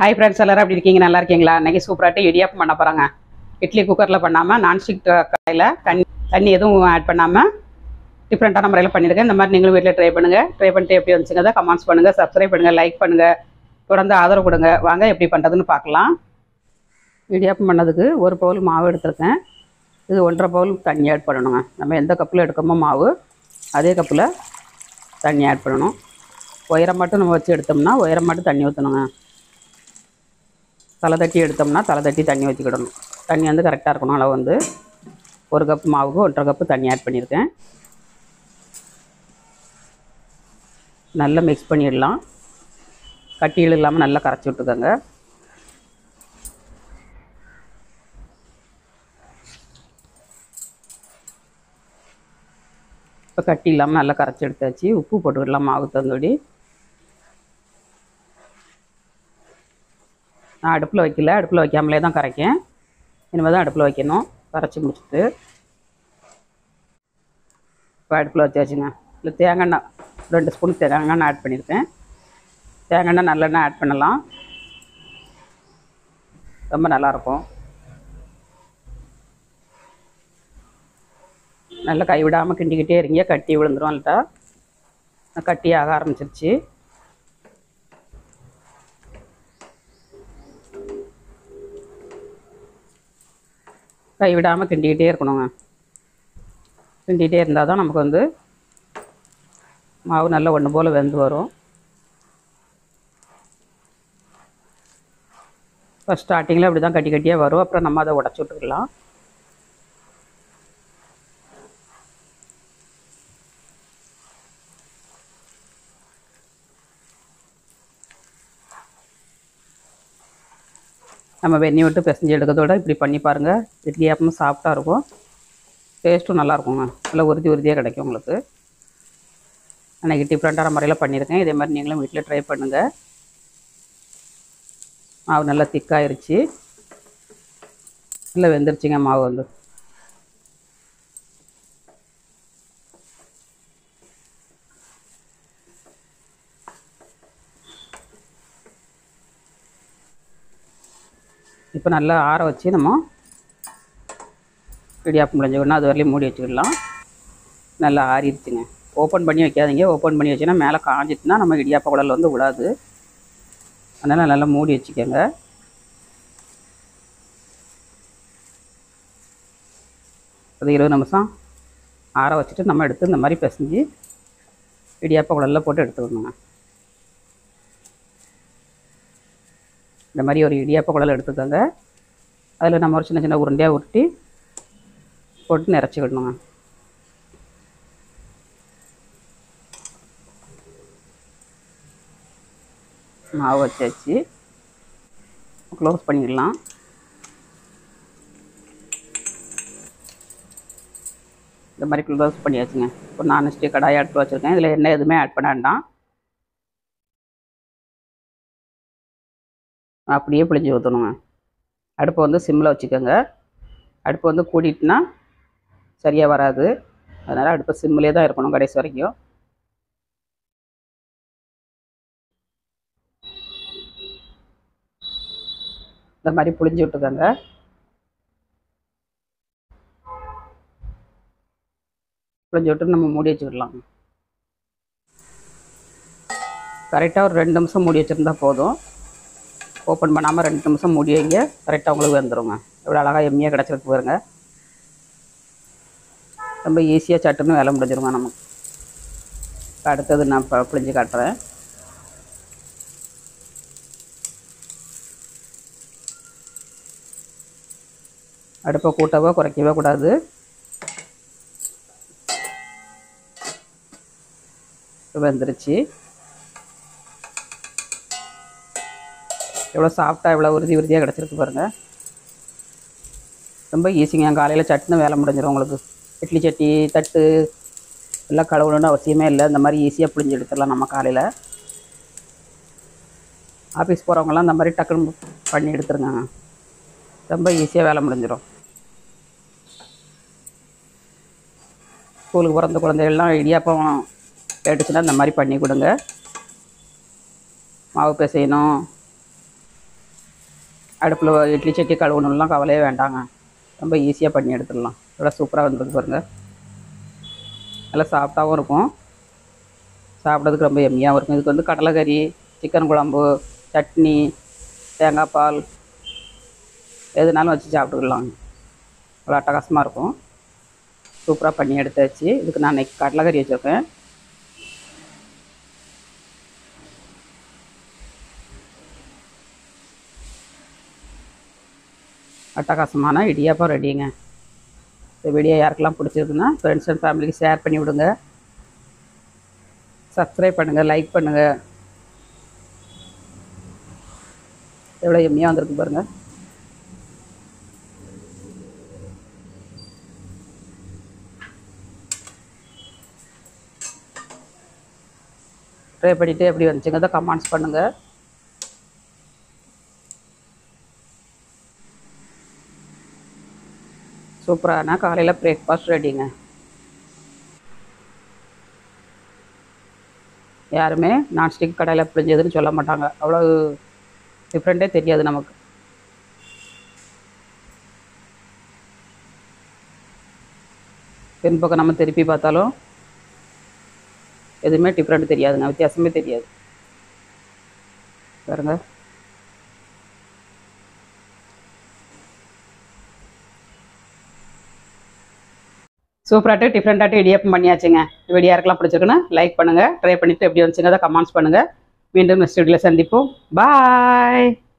hi friends எல்லாரும் எப்படி இருக்கீங்க நல்லா இருக்கீங்களா இன்னைக்கு சூப்பராட்டு இடியாப்பம் பண்ண போகிறாங்க இட்லி குக்கரில் பண்ணாமல் நான்ஸ்டிக் கடாயில் தண்ணி தண்ணி எதுவும் ஆட் பண்ணாமல் டிஃப்ரெண்ட்டான முறையில் பண்ணியிருக்கேன் இந்த மாதிரி நீங்களும் வீட்டில் ட்ரை பண்ணுங்கள் ட்ரை பண்ணிட்டு எப்படி வந்துச்சுங்க கமெண்ட்ஸ் பண்ணுங்கள் சப்ஸ்கிரைப் பண்ணுங்கள் லைக் பண்ணுங்கள் தொடர்ந்து ஆதரவு கொடுங்க வாங்க எப்படி பண்ணுறதுன்னு பார்க்கலாம் இடியாப்பம் பண்ணதுக்கு ஒரு பவுல் மாவு எடுத்திருக்கேன் இது ஒன்றரை பவுல் தண்ணி ஆட் பண்ணணுங்க நம்ம எந்த கப்பில் எடுக்கமோ மாவு அதே கப்பில் தண்ணி ஆட் பண்ணணும் உயரம் மட்டும் நம்ம வச்சு எடுத்தோம்னா உயரம் மட்டும் தண்ணி ஊற்றணுங்க தலை தட்டி எடுத்தோம்னா தலை தட்டி தண்ணி ஊற்றிக்கிடணும் தண்ணி வந்து கரெக்டாக இருக்கணும் அளவு வந்து ஒரு கப் மாவுக்கு ஒன்றரை கப்பு தண்ணி ஆட் பண்ணியிருக்கேன் நல்லா மிக்ஸ் பண்ணிடலாம் கட்டிகள் இல்லாமல் நல்லா கரைச்சி விட்டுக்கோங்க இப்போ கட்டி இல்லாமல் நல்லா கரைச்சி எடுத்தாச்சு உப்பு போட்டுக்கிடலாம் மாவு தந்தோடி நான் அடுப்பில் வைக்கல அடுப்பில் வைக்காமலே தான் கரைக்கேன் இனிமேல் தான் அடுப்பில் வைக்கணும் கரைச்சி முடிச்சுட்டு இப்போ அடுப்பில் வச்சாச்சுங்க இல்லை தேங்காய் எண்ணெய் ரெண்டு ஸ்பூன் தேங்காய் எண்ணெய் ஆட் பண்ணியிருக்கேன் தேங்காய் எண்ணெய் நல்லெண்ணெய் ஆட் பண்ணலாம் ரொம்ப நல்லாயிருக்கும் நல்லா கைவிடாமல் கிண்டிக்கிட்டே இருங்க கட்டி விழுந்துரும் இல்லட்டா கட்டி ஆக ஆரம்பிச்சிருச்சு கைவிடாமல் கிண்டிக்கிட்டே இருக்கணுங்க கிண்டிகிட்டே இருந்தால் தான் நமக்கு வந்து மாவு நல்லா ஒன்று போல் வெந்து வரும் ஃபஸ்ட் ஸ்டார்டிங்கில் அப்படி தான் கட்டி கட்டியாக வரும் அப்புறம் நம்ம அதை உடச்சி விட்டுக்கலாம் நம்ம வெந்நி விட்டு பிசைஞ்சு எடுக்கிறதோட இப்படி பண்ணி பாருங்கள் இட்லி ஆப்பமும் சாஃப்டாக இருக்கும் டேஸ்ட்டும் நல்லா இருக்குங்க நல்லா உறுதி உறுதியாக கிடைக்கும் உங்களுக்கு அன்றைக்கி டிஃப்ரெண்ட்டான முறையில் பண்ணியிருக்கேன் இதே மாதிரி நீங்களும் வீட்டில் ட்ரை பண்ணுங்கள் மாவு நல்லா திக்காயிருச்சு நல்லா வெந்துருச்சுங்க மாவு வந்து இப்போ நல்லா ஆற வச்சு நம்ம இடியாப்பம் முடிஞ்சோன்னா அது வரலையும் மூடி வச்சுக்கிடலாம் நல்லா ஆறிடுச்சுங்க ஓப்பன் பண்ணி வைக்காதீங்க ஓப்பன் பண்ணி வச்சுன்னா மேலே காஞ்சிட்டுனா நம்ம இடியாப்ப குடல் வந்து விடாது அதனால் நல்லா மூடி வச்சுக்கோங்க அது இருபது நிமிஷம் ஆற வச்சுட்டு நம்ம எடுத்து இந்த மாதிரி பிசைஞ்சு இடியாப்ப குடலில் போட்டு எடுத்துக்கணுங்க இந்த மாதிரி ஒரு இடியாப்ப குடல் எடுத்துக்கோங்க அதில் நம்ம ஒரு சின்ன சின்ன உருண்டையாக உருட்டி போட்டு நிறச்சிக்கிடணுங்க மாவு வச்சாச்சு க்ளோஸ் பண்ணிடலாம் இந்த மாதிரி க்ளோஸ் பண்ணியாச்சுங்க இப்போ நான்ஸ்டிக் கடாயை அடுப்பு வச்சுருக்கேன் இதில் எண்ணெய் எதுவுமே ஆட் பண்ண வேண்டாம் அப்படியே பிழிஞ்சு ஊற்றணுங்க அடுப்பை வந்து சிம்மில் வச்சுக்கோங்க அடுப்பு வந்து கூட்டிட்டுனா சரியாக வராது அதனால் அடுப்பு சிம்மிலே தான் இருக்கணும் கடைசி வரைக்கும் இந்த மாதிரி புளிஞ்சு விட்டுக்கோங்க புளிஞ்சு விட்டு நம்ம மூடி வச்சுக்கிடலாம் கரெக்டாக ஒரு ரெண்டு நிமிஷம் மூடி வச்சுருந்தா போதும் ஓப்பன் பண்ணாமல் ரெண்டு நிமிஷம் மூடி வைங்க கரெக்டாக உங்களுக்கு வந்துடுங்க எவ்வளோ அழகாக எம்மியாக கிடச்சிருக்கு பாருங்க ரொம்ப ஈஸியாக சட்டுன்னு வேலை முடிஞ்சிருங்க நமக்கு அடுத்தது நான் இப்போ புளிஞ்சு காட்டுறேன் அடுப்பை கூட்டவோ குறைக்கவே கூடாது வெந்துருச்சு எவ்வளோ சாஃப்டாக எவ்வளோ உறுதி உறுதியாக கிடச்சிருக்கு பாருங்கள் ரொம்ப ஈஸிங்க காலையில் சட்டுன்னு வேலை முடிஞ்சிடும் உங்களுக்கு இட்லி சட்டி தட்டு எல்லாம் கழுவணுன்னு அவசியமே இல்லை இந்த மாதிரி ஈஸியாக புளிஞ்சு எடுத்துடலாம் நம்ம காலையில் ஆஃபீஸ் போகிறவங்களாம் இந்த மாதிரி டக்குன்னு பண்ணி எடுத்துருங்க ரொம்ப ஈஸியாக வேலை முடிஞ்சிடும் ஸ்கூலுக்கு பிறந்த குழந்தைகள்லாம் இடியாப்பம் கேட்டுச்சுன்னா இந்த மாதிரி பண்ணி கொடுங்க மாவு பிசையணும் அடுப்பில் இட்லி சட்டி கழுவணும்லாம் கவலையே வேண்டாங்க ரொம்ப ஈஸியாக பண்ணி எடுத்துடலாம் நல்லா சூப்பராக வந்துருக்கு பாருங்கள் நல்லா சாஃப்டாகவும் இருக்கும் சாப்பிட்றதுக்கு ரொம்ப எம்மியாகவும் இருக்கும் இதுக்கு வந்து கடலைக்கறி சிக்கன் குழம்பு சட்னி தேங்காய் பால் எதுனாலும் வச்சு சாப்பிட்டுக்கலாம் அவ்வளோ அட்டகாசமாக இருக்கும் சூப்பராக பண்ணி எடுத்தாச்சு இதுக்கு நான் இன்னைக்கு கடலைக்கறி வச்சுருக்கேன் அட்டகாசமான இடியாப்பம் ரெடிங்க இந்த வீடியோ யாருக்கெல்லாம் பிடிச்சிருக்குன்னா ஃப்ரெண்ட்ஸ் அண்ட் ஃபேமிலிக்கு ஷேர் பண்ணி விடுங்க சப்ஸ்கிரைப் பண்ணுங்கள் லைக் பண்ணுங்கள் எவ்வளோ எம்மியாக வந்திருக்கு பாருங்கள் ட்ரை பண்ணிவிட்டு எப்படி வந்துச்சுங்க தான் கமெண்ட்ஸ் பண்ணுங்கள் சூப்பரான காலையில் பிரேக்ஃபாஸ்ட் ரெடிங்க யாருமே நான்ஸ்டிக் கடையில் பிடிஞ்சதுன்னு சொல்ல மாட்டாங்க அவ்வளோ டிஃப்ரெண்ட்டே தெரியாது நமக்கு பின்பக்கம் நம்ம திருப்பி பார்த்தாலும் எதுவுமே டிஃப்ரெண்ட் தெரியாதுங்க வித்தியாசமே தெரியாது பாருங்க சூப்பராட்டு டிஃப்ரெண்ட்டாட்டு இடியாப்பம் பண்ணியாச்சுங்க வீடியோ யாருக்கெல்லாம் பிடிச்சிருக்குன்னா லைக் பண்ணுங்கள் ட்ரை பண்ணிவிட்டு எப்படி வந்துச்சுங்க அதை கமெண்ட்ஸ் பண்ணுங்கள் மீண்டும் நெக்ஸ்ட் வீடியோவில் சந்திப்போம் பாய்